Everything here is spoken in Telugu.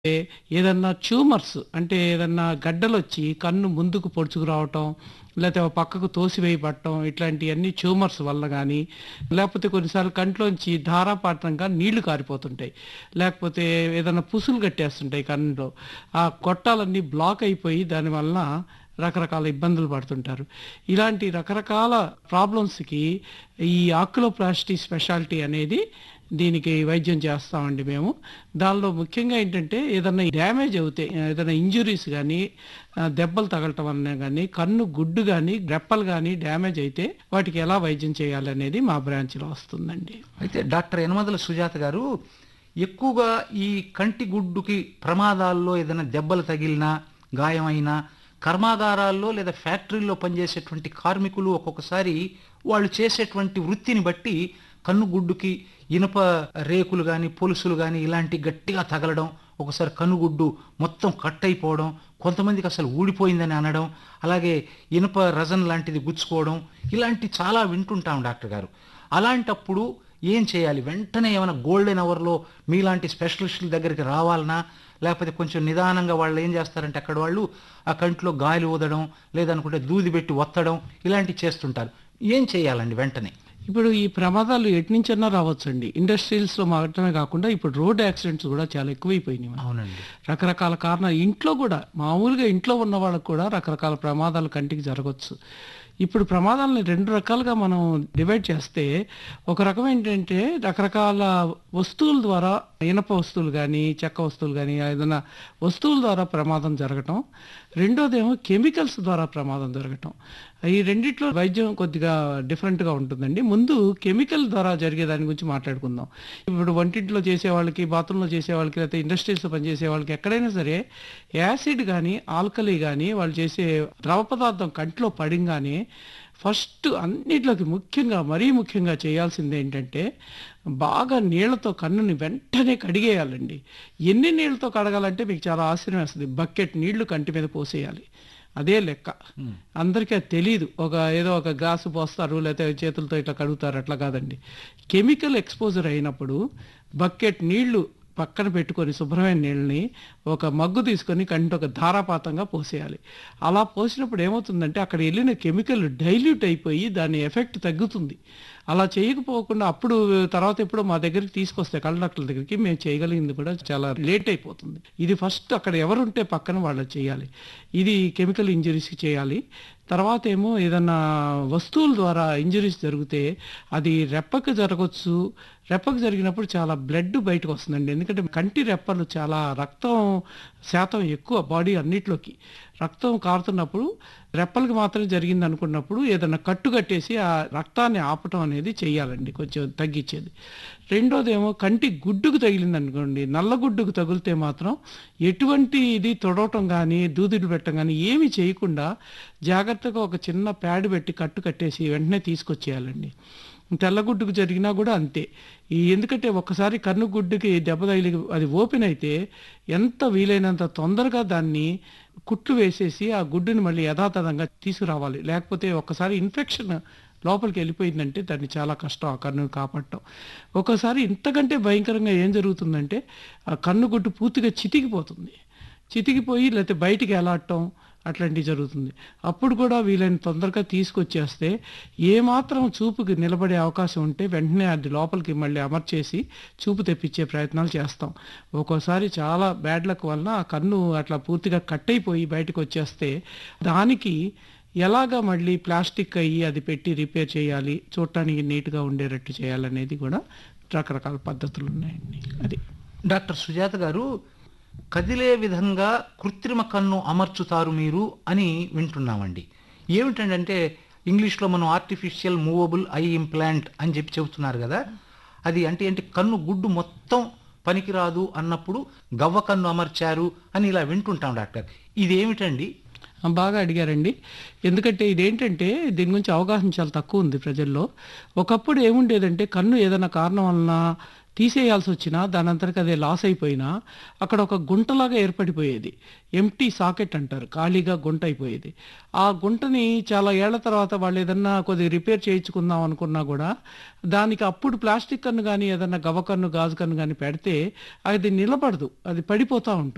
ఏ ఏదన్నా ట్యూమర్స్ అంటే ఏదన్నా గడ్డలొచ్చి కన్ను ముందుకు పొడుచుకు రావటం లేకపోతే ఒక పక్కకు తోసివేయబడటం ఇట్లాంటివన్నీ ట్యూమర్స్ వల్ల కానీ లేకపోతే కొన్నిసార్లు కంట్లోంచి ధారాపాతంగా నీళ్లు కారిపోతుంటాయి లేకపోతే ఏదైనా పుసులు కట్టేస్తుంటాయి కన్నులో ఆ గొట్టాలన్నీ బ్లాక్ అయిపోయి దానివల్ల రకరకాల ఇబ్బందులు పడుతుంటారు ఇలాంటి రకరకాల ప్రాబ్లమ్స్కి ఈ ఆక్యులోప్లాస్టీ స్పెషాలిటీ అనేది దీనికి వైద్యం చేస్తామండి మేము దానిలో ముఖ్యంగా ఏంటంటే ఏదైనా డ్యామేజ్ అవుతే ఏదైనా ఇంజురీస్ కానీ దెబ్బలు తగలటం వల్ల కానీ కన్ను గుడ్డు కానీ రెప్పలు కానీ డ్యామేజ్ అయితే వాటికి ఎలా వైద్యం చేయాలనేది మా బ్రాంచ్లో వస్తుందండి అయితే డాక్టర్ యనమదల సుజాత గారు ఎక్కువగా ఈ కంటి గుడ్డుకి ప్రమాదాల్లో ఏదైనా దెబ్బలు తగిలినా గాయమైనా కర్మాగారాల్లో లేదా ఫ్యాక్టరీల్లో పనిచేసేటువంటి కార్మికులు ఒక్కొక్కసారి వాళ్ళు చేసేటువంటి వృత్తిని బట్టి కన్నుగుడ్డుకి ఇనుప రేకులు కానీ పొలుసులు కానీ ఇలాంటి గట్టిగా తగలడం ఒకసారి కన్నుగుడ్డు మొత్తం కట్ అయిపోవడం కొంతమందికి అసలు ఊడిపోయిందని అనడం అలాగే ఇనుప రజన్ లాంటిది గుచ్చుకోవడం ఇలాంటి చాలా వింటుంటాం డాక్టర్ గారు అలాంటప్పుడు ఏం చేయాలి వెంటనే ఏమైనా గోల్డెన్ అవర్లో మీలాంటి స్పెషలిస్టుల దగ్గరికి రావాలనా లేకపోతే కొంచెం నిదానంగా వాళ్ళు ఏం చేస్తారంటే అక్కడ వాళ్ళు ఆ కంట్లో గాలి ఊదడం లేదనుకుంటే దూది పెట్టి ఒత్తడం ఇలాంటివి చేస్తుంటారు ఏం చేయాలండి వెంటనే ఇప్పుడు ఈ ప్రమాదాలు ఎటు నుంచన్నా రావచ్చండి ఇండస్ట్రియల్స్లో మాత్రమే కాకుండా ఇప్పుడు రోడ్ యాక్సిడెంట్స్ కూడా చాలా ఎక్కువైపోయినాయి మనకి. అవునండి రకరకాల కారణాలు ఇంట్లో కూడా మామూలుగా ఇంట్లో ఉన్న వాళ్ళకు కూడా రకరకాల ప్రమాదాలు కంటికి జరగవచ్చు ఇప్పుడు ప్రమాదాలని రెండు రకాలుగా మనం డివైడ్ చేస్తే ఒక రకం ఏంటంటే రకరకాల వస్తువుల ద్వారా ఇనప వస్తువులు కానీ చెక్క వస్తువులు కానీ ఏదైనా వస్తువుల ద్వారా ప్రమాదం జరగటం రెండోదేమో కెమికల్స్ ద్వారా ప్రమాదం జరగటం ఈ రెండిట్లో వైద్యం కొద్దిగా డిఫరెంట్గా ఉంటుందండి ముందు కెమికల్ ద్వారా జరిగే దాని గురించి మాట్లాడుకుందాం ఇప్పుడు వంటింట్లో చేసే వాళ్ళకి బాత్రూంలో చేసే వాళ్ళకి లేకపోతే ఇండస్ట్రీస్లో పనిచేసే వాళ్ళకి ఎక్కడైనా సరే యాసిడ్ కానీ ఆల్కలీ కానీ వాళ్ళు చేసే ద్రవ పదార్థం కంట్లో పడింగానే ఫస్ట్ అన్నిట్లోకి ముఖ్యంగా మరీ ముఖ్యంగా చేయాల్సింది ఏంటంటే బాగా నీళ్లతో కన్నుని వెంటనే కడిగేయాలండి ఎన్ని నీళ్ళతో కడగాలంటే మీకు చాలా ఆశ్చర్యం వేస్తుంది బకెట్ నీళ్లు కంటి మీద పోసేయాలి అదే లెక్క అందరికీ అది తెలియదు ఒక ఏదో ఒక గ్లాసు పోస్తారు లేకపోతే చేతులతో ఇట్లా కడుగుతారు అట్లా కాదండి కెమికల్ ఎక్స్పోజర్ అయినప్పుడు బకెట్ నీళ్లు పక్కన పెట్టుకొని శుభ్రమైన నీళ్ళని ఒక మగ్గు తీసుకొని కంటి ఒక ధారాపాతంగా పోసేయాలి అలా పోసినప్పుడు ఏమవుతుందంటే అక్కడ వెళ్ళిన కెమికల్ డైల్యూట్ అయిపోయి దాని ఎఫెక్ట్ తగ్గుతుంది అలా చేయకపోకుండా అప్పుడు తర్వాత ఎప్పుడో మా దగ్గరికి తీసుకొస్తే కళ్ళ డాక్టర్ల దగ్గరికి మేము చేయగలిగింది కూడా చాలా లేట్ అయిపోతుంది ఇది ఫస్ట్ అక్కడ ఎవరుంటే పక్కన వాళ్ళు చేయాలి ఇది కెమికల్ ఇంజరీస్కి చేయాలి తర్వాత ఏమో ఏదన్నా వస్తువుల ద్వారా ఇంజరీస్ జరిగితే అది రెప్పకు జరగవచ్చు రెప్పకు జరిగినప్పుడు చాలా బ్లడ్ బయటకు వస్తుందండి ఎందుకంటే కంటి రెప్పలు చాలా రక్తం శాతం ఎక్కువ బాడీ అన్నిట్లోకి రక్తం కారుతున్నప్పుడు రెప్పలకి మాత్రమే జరిగింది అనుకున్నప్పుడు ఏదైనా కట్టు కట్టేసి ఆ రక్తాన్ని ఆపటం అనేది చేయాలండి కొంచెం తగ్గించేది రెండోదేమో కంటి గుడ్డుకు తగిలింది అనుకోండి నల్ల గుడ్డుకు తగిలితే మాత్రం ఎటువంటి ఇది తొడవటం కానీ దూదులు పెట్టడం కానీ ఏమి చేయకుండా జాగ్రత్తగా ఒక చిన్న ప్యాడ్ పెట్టి కట్టు కట్టేసి వెంటనే తీసుకొచ్చేయాలండి తెల్లగుడ్డుకు జరిగినా కూడా అంతే ఈ ఎందుకంటే ఒక్కసారి కన్ను గుడ్డుకి దెబ్బ తగిలి అది ఓపెన్ అయితే ఎంత వీలైనంత తొందరగా దాన్ని కుట్లు వేసేసి ఆ గుడ్డుని మళ్ళీ యథాతథంగా తీసుకురావాలి లేకపోతే ఒక్కసారి ఇన్ఫెక్షన్ లోపలికి వెళ్ళిపోయిందంటే దాన్ని చాలా కష్టం ఆ కన్నును కాపాడటం ఒక్కోసారి ఇంతకంటే భయంకరంగా ఏం జరుగుతుందంటే ఆ కన్ను గుడ్డు పూర్తిగా చితికిపోతుంది చితికిపోయి లేకపోతే బయటికి ఎలాడటం అట్లాంటివి జరుగుతుంది అప్పుడు కూడా వీలైన తొందరగా తీసుకొచ్చేస్తే ఏమాత్రం చూపుకి నిలబడే అవకాశం ఉంటే వెంటనే అది లోపలికి మళ్ళీ అమర్చేసి చూపు తెప్పించే ప్రయత్నాలు చేస్తాం ఒక్కోసారి చాలా బ్యాడ్ లక్ వలన ఆ కన్ను అట్లా పూర్తిగా కట్ అయిపోయి బయటకు వచ్చేస్తే దానికి ఎలాగా మళ్ళీ ప్లాస్టిక్ అయ్యి అది పెట్టి రిపేర్ చేయాలి చూడటానికి నీట్గా ఉండేటట్టు చేయాలనేది కూడా రకరకాల పద్ధతులు ఉన్నాయండి అది డాక్టర్ సుజాత గారు కదిలే విధంగా కృత్రిమ కన్ను అమర్చుతారు మీరు అని వింటున్నామండి ఏమిటంటే ఇంగ్లీష్లో మనం ఆర్టిఫిషియల్ మూవబుల్ ఐ ఇంప్లాంట్ అని చెప్పి చెబుతున్నారు కదా అది అంటే ఏంటి కన్ను గుడ్డు మొత్తం పనికిరాదు అన్నప్పుడు గవ్వ కన్ను అమర్చారు అని ఇలా వింటుంటాం డాక్టర్ ఇదేమిటండి ఆ, బాగా అడిగారండి ఎందుకంటే ఇదేంటంటే దీని గురించి అవగాహన చాలా తక్కువ ఉంది ప్రజల్లో ఒకప్పుడు ఏముండేదంటే కన్ను ఏదైనా కారణం వలన తీసేయాల్సి వచ్చినా దాని అంతటికి అదే లాస్ అయిపోయినా అక్కడ ఒక గుంటలాగా ఏర్పడిపోయేది ఎంటీ సాకెట్ అంటారు ఖాళీగా గుంట అయిపోయేది ఆ గుంటని చాలా ఏళ్ల తర్వాత వాళ్ళు ఏదన్నా కొద్దిగా రిపేర్ చేయించుకుందాం అనుకున్నా కూడా దానికి అప్పుడు ప్లాస్టిక్ కన్ను కానీ ఏదన్నా గవ్వ కన్ను గాజు కన్ను కానీ పెడితే అది నిలబడదు అది పడిపోతూ ఉంటుంది